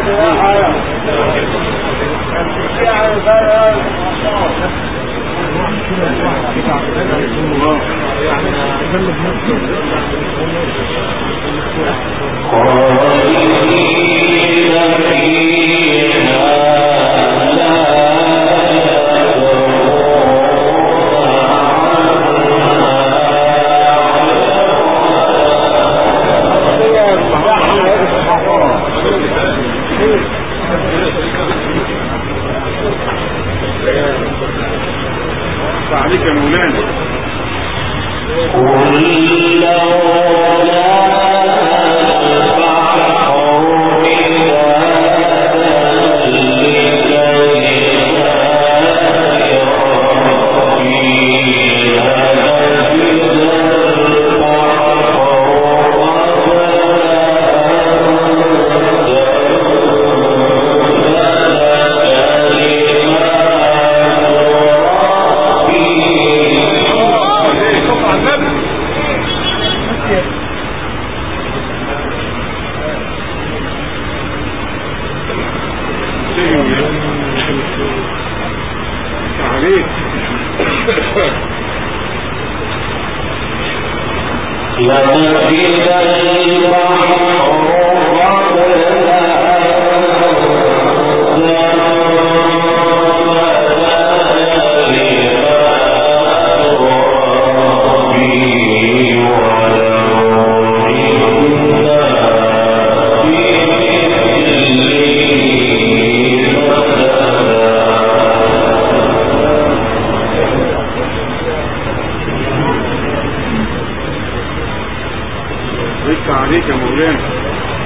عليك يا مولانا عليك لسه عليك يا مولانا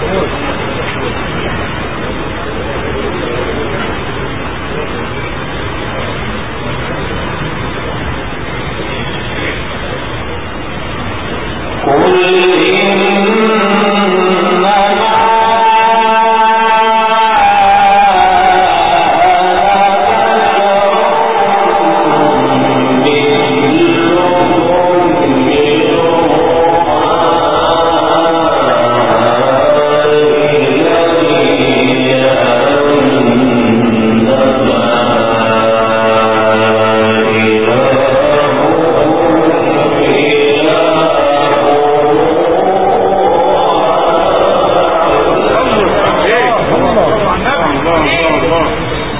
ايه الله الله الله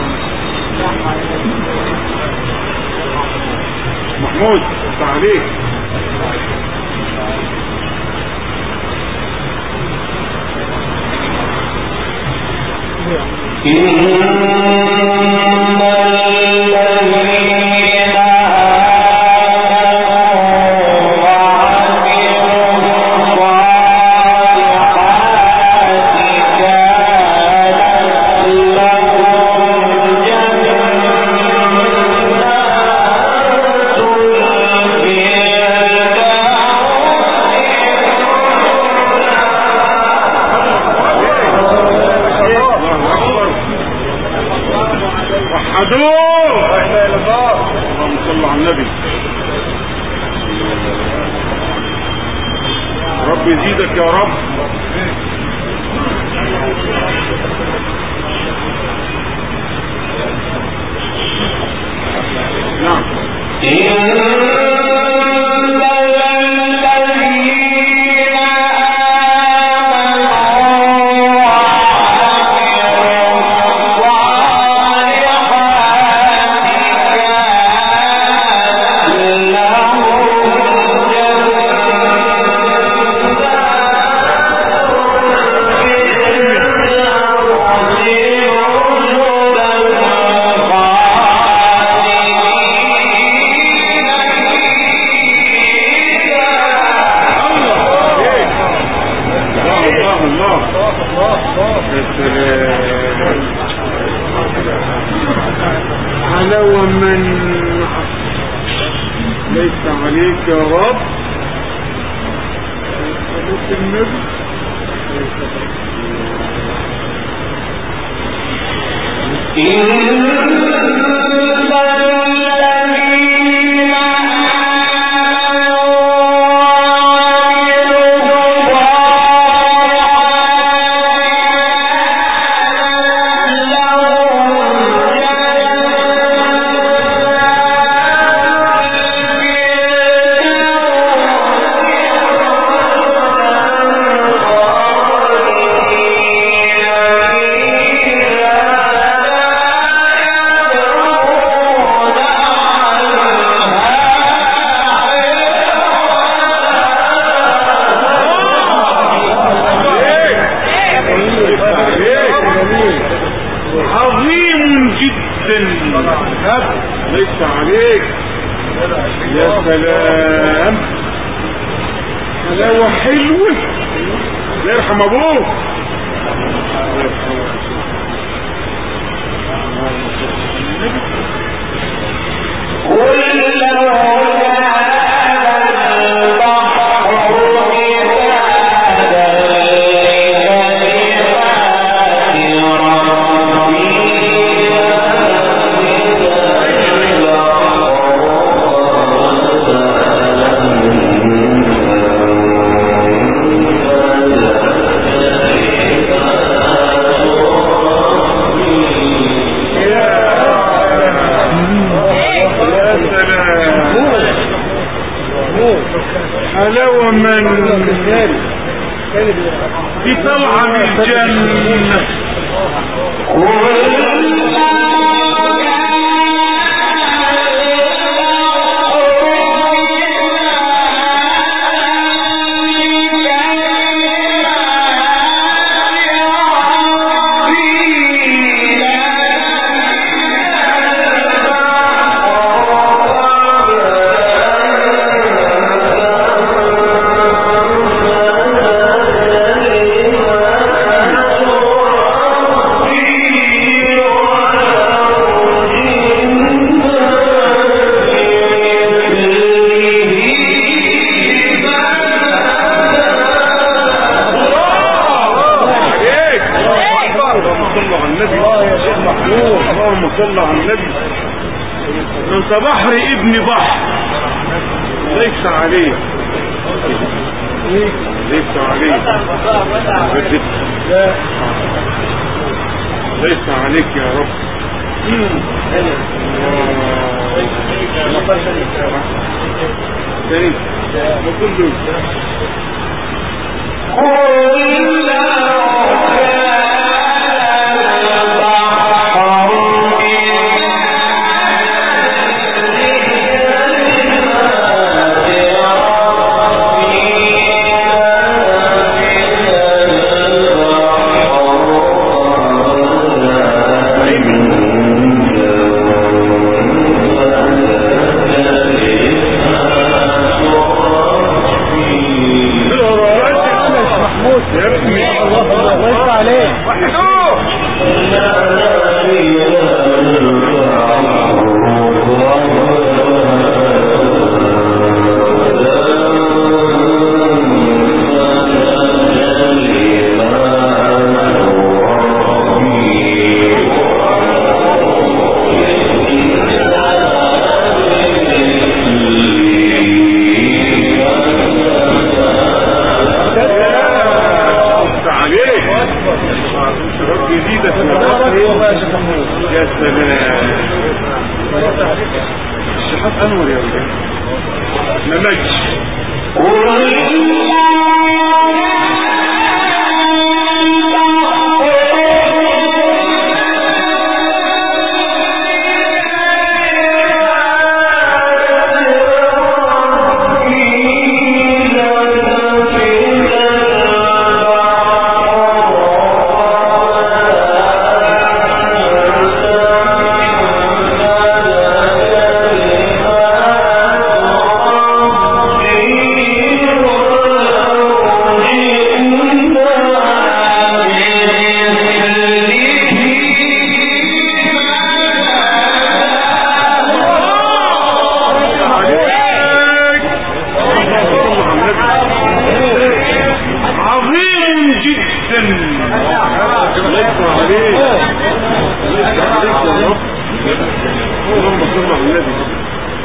محمود لسه عليك الله اكبر وحدوه اللهم صل على النبي رب يزيدك يا رب نعم الله الله يا سلام حلاوة من ليس عليك يا رب صلاة النبي عظيم جدا ليس عليك يا سلام حلاوة حلوة الله يرحم ابوك يا سلام حلاوة من دي طلعة من الجنة عليك اللهم صل على النبي يا شيخ محمود اللهم صل على النبي انت بحر ابن بحر ليس عليك ليس عليك بدت. ليس عليك يا رب تاني وكله محمود يا ابني الله يفتح عليك وحدوه يفتح عليك شباب جديدة يا سلام الشحات انور يا ولد نمج عظيم جدا ليس عليك ليس عليك يا رب اللهم صل على النبي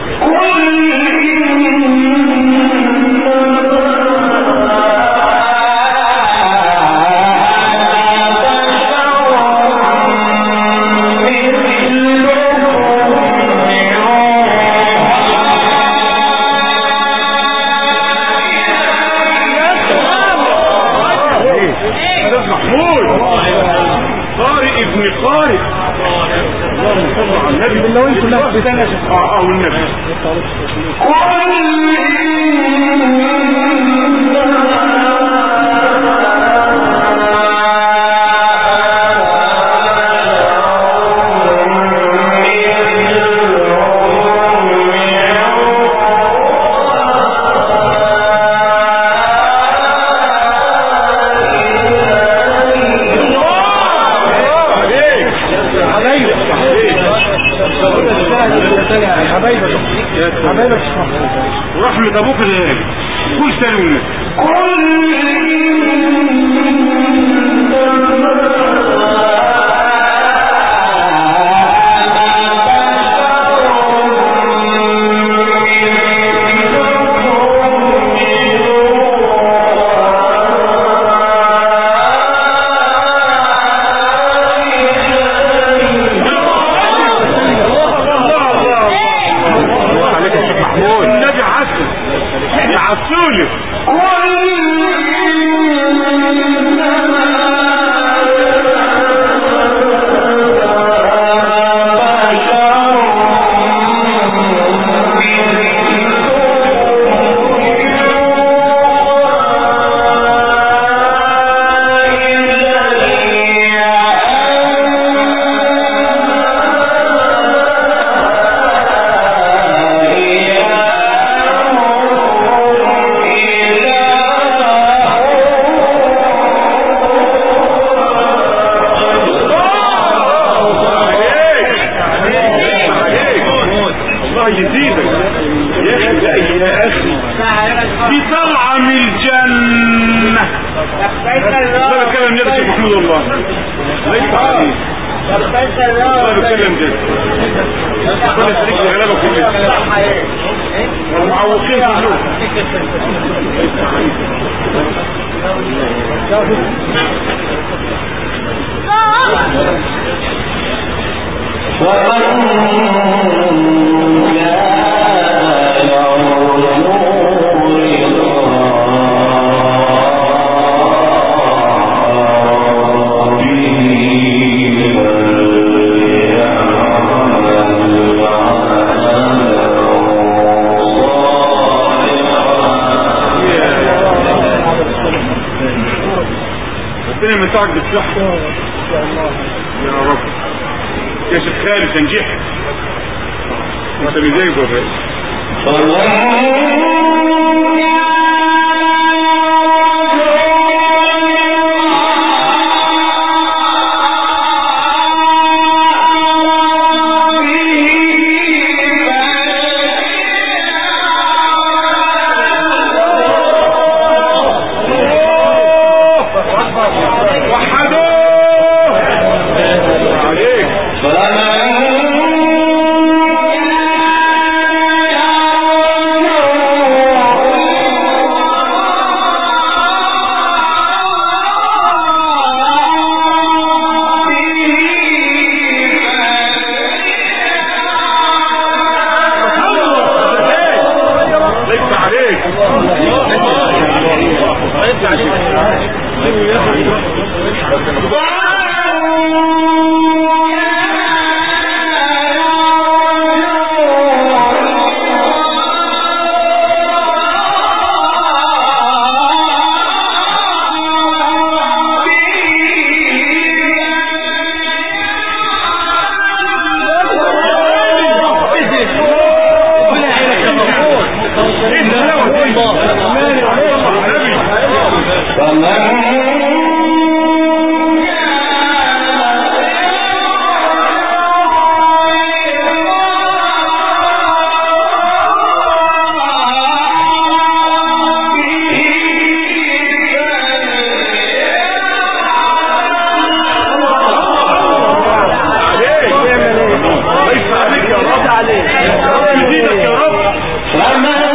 استاذ محمود قارئ ابن قارئ اللهم صل على النبي بالله كلها بتانا يا شيخ اه اه والنبي حبايبك حبايبك ورحمة ابوك الغالي كل سنة والنبي عليك يا شيخ محمود النبي عسل يا عسولي الله يزيدك يا اخي لا يا اخي دي طالعه من الجنه ده بتكلم جد يا محمود الله ليس عليك ده بتكلم جد ربنا يخليك الغلابه كلها والمعوقين كلهم ليس عليك ربنا يمتعك بالصحة يا رب يا شيخ خالد تنجيح انت مزاج ولا ايه؟ وحدوه عليك ليس عليك ليس ليس عليك يا رب يزيدك يا رب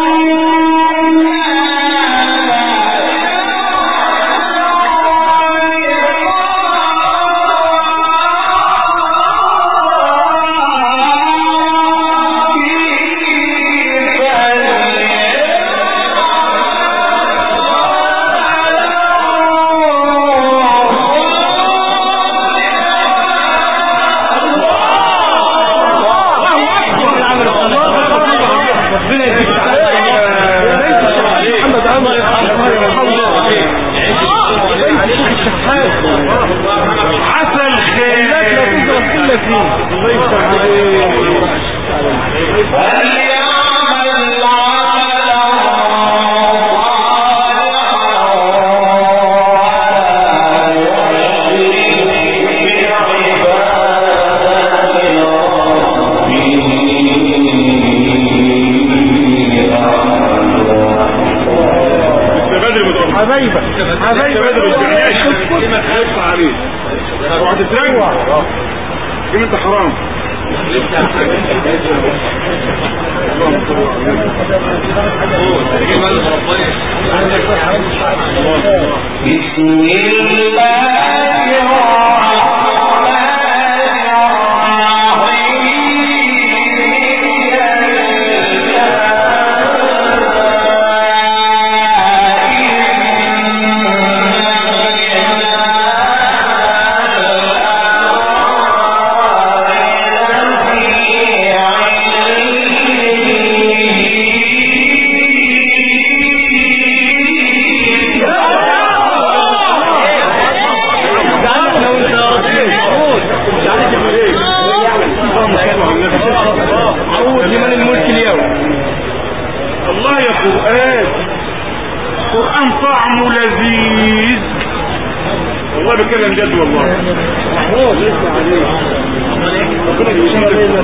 محمد عمر عسل خير ليس Yeah. جيب انت حرام اللهم صل على النبي بسم الله اللهم صل على النبي عود لمن الملك اليوم الله يا قرآن قرآن طعمه لذيذ والله بكلم جد والله محمود لسه عليك ربنا يجزيك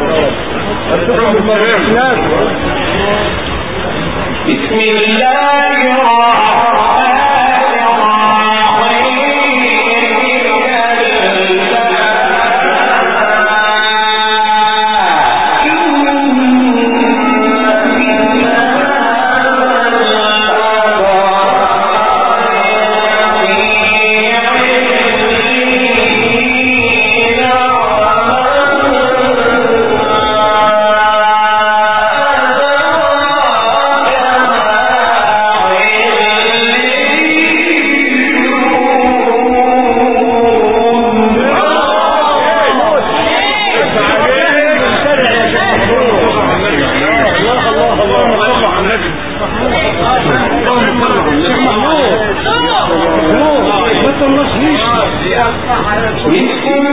بسم الله الرحمن بسم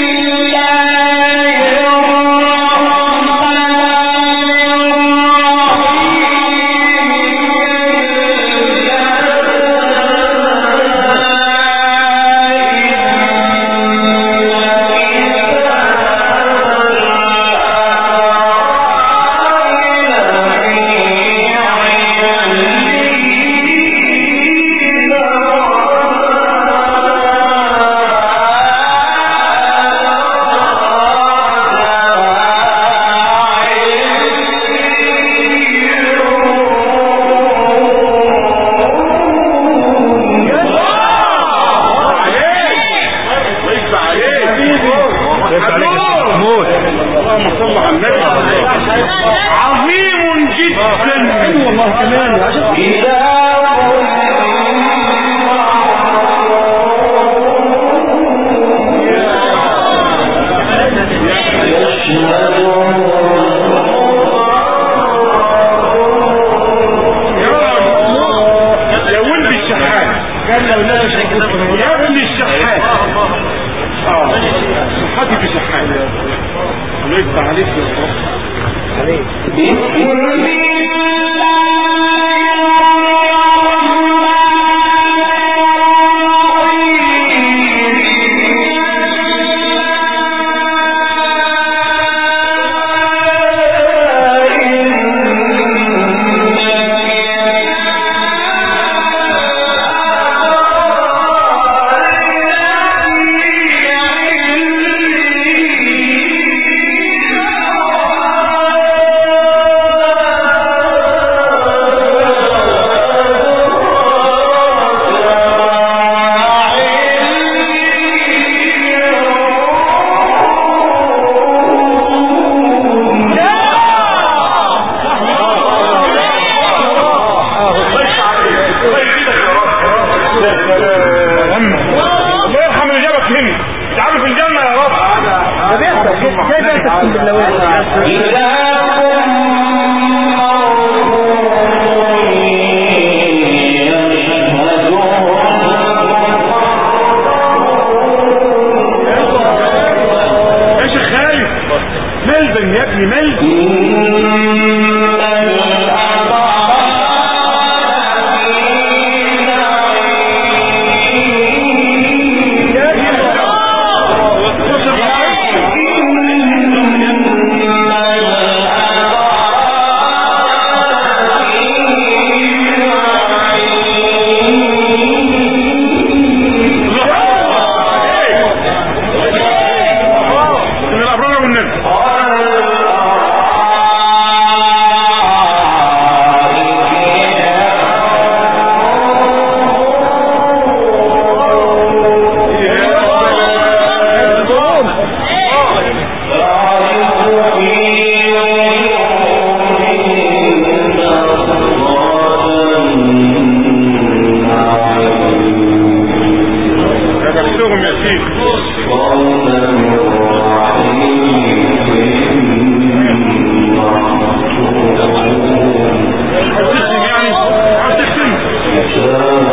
الله محمود اللهم صل على النبي عظيم جدا والله كمان يا ولد الشحات قال لو لا مش هيكون يا ابن الشحات اه صحتي في شحات الله يفتح عليك يا رب الله يرحم اللي جابك هنا تعالوا في الجنة يا رب ده بيحصل كيف انت تكون بالله يا شيخ خايف ملبن يا ابني ملبن النبي كتبتهم يا سيدي هتسلم يعني هتسلم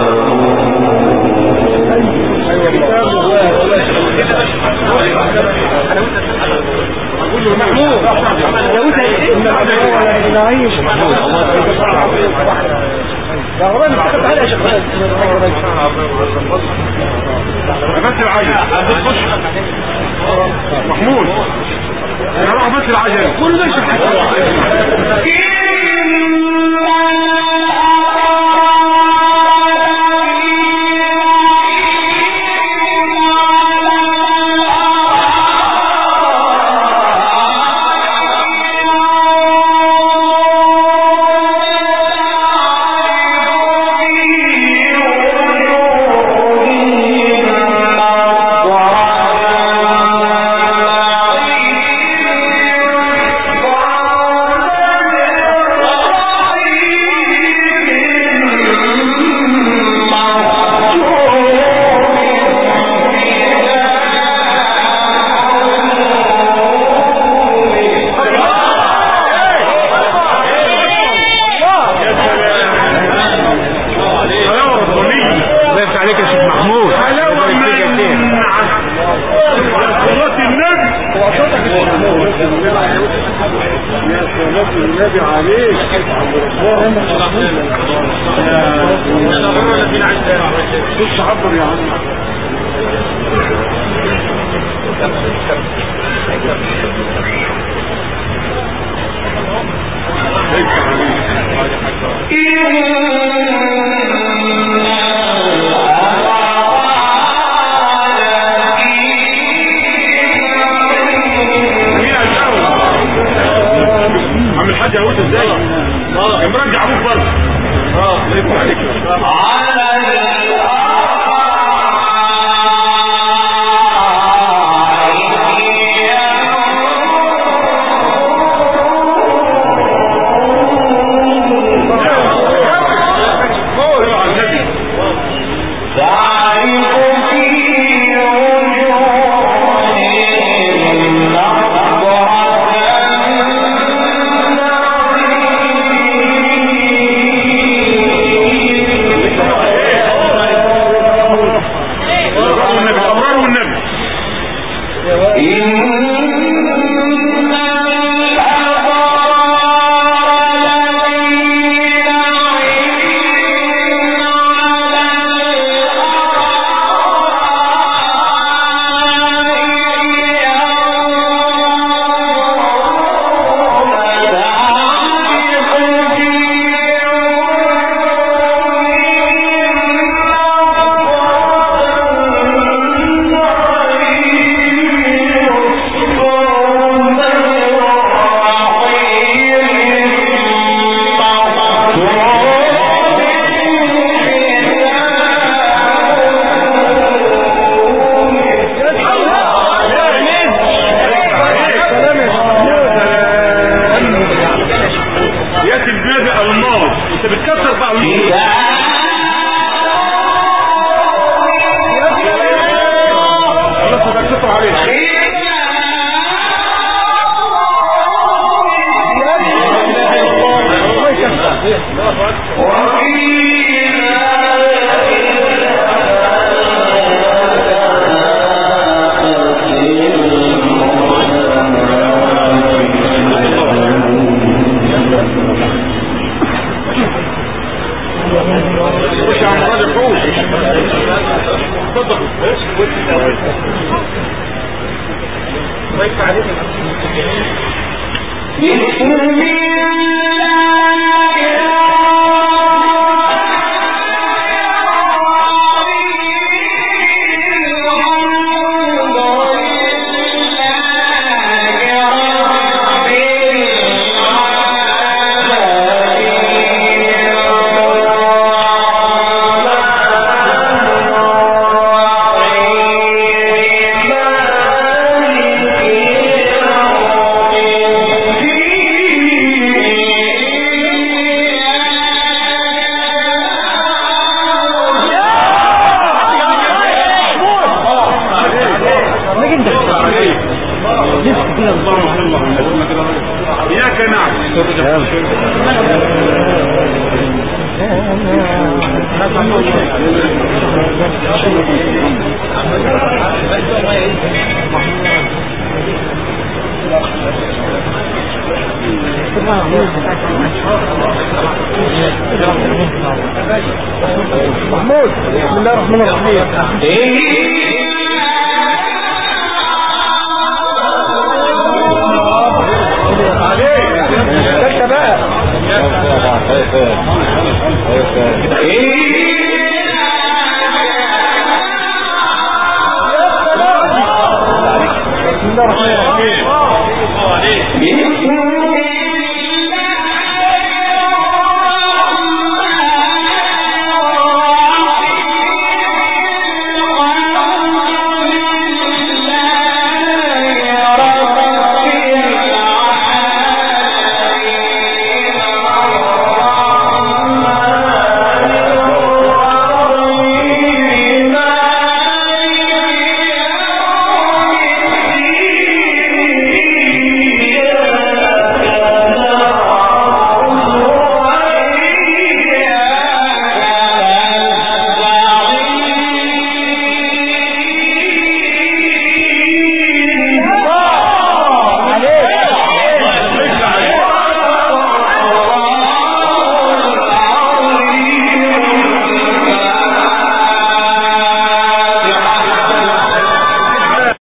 بس العجل خش محمود انا راح بس العجل كل ده حلاوة ربانية بس عليك يا شيخ محمود حلاوة من صلاة النبي يا صلاة النبي عليك خش عبر يا عم مين هيشاور؟ عم الحاج هقول ازاي؟ اه مرجع ابوك برضه اه لا يكون عليك صلوا على النبي أبرار النبي أبرار النبي ياتي البلاد الماضي انت بتكسر بقى الماضي خلاص هتكسر عليه خش يا عم راجل فوق اتفضل بسم اللهم صل على النبي اياك نعبد محمود بسم الله الرحمن الرحيم انت بقى بسم الله الرحمن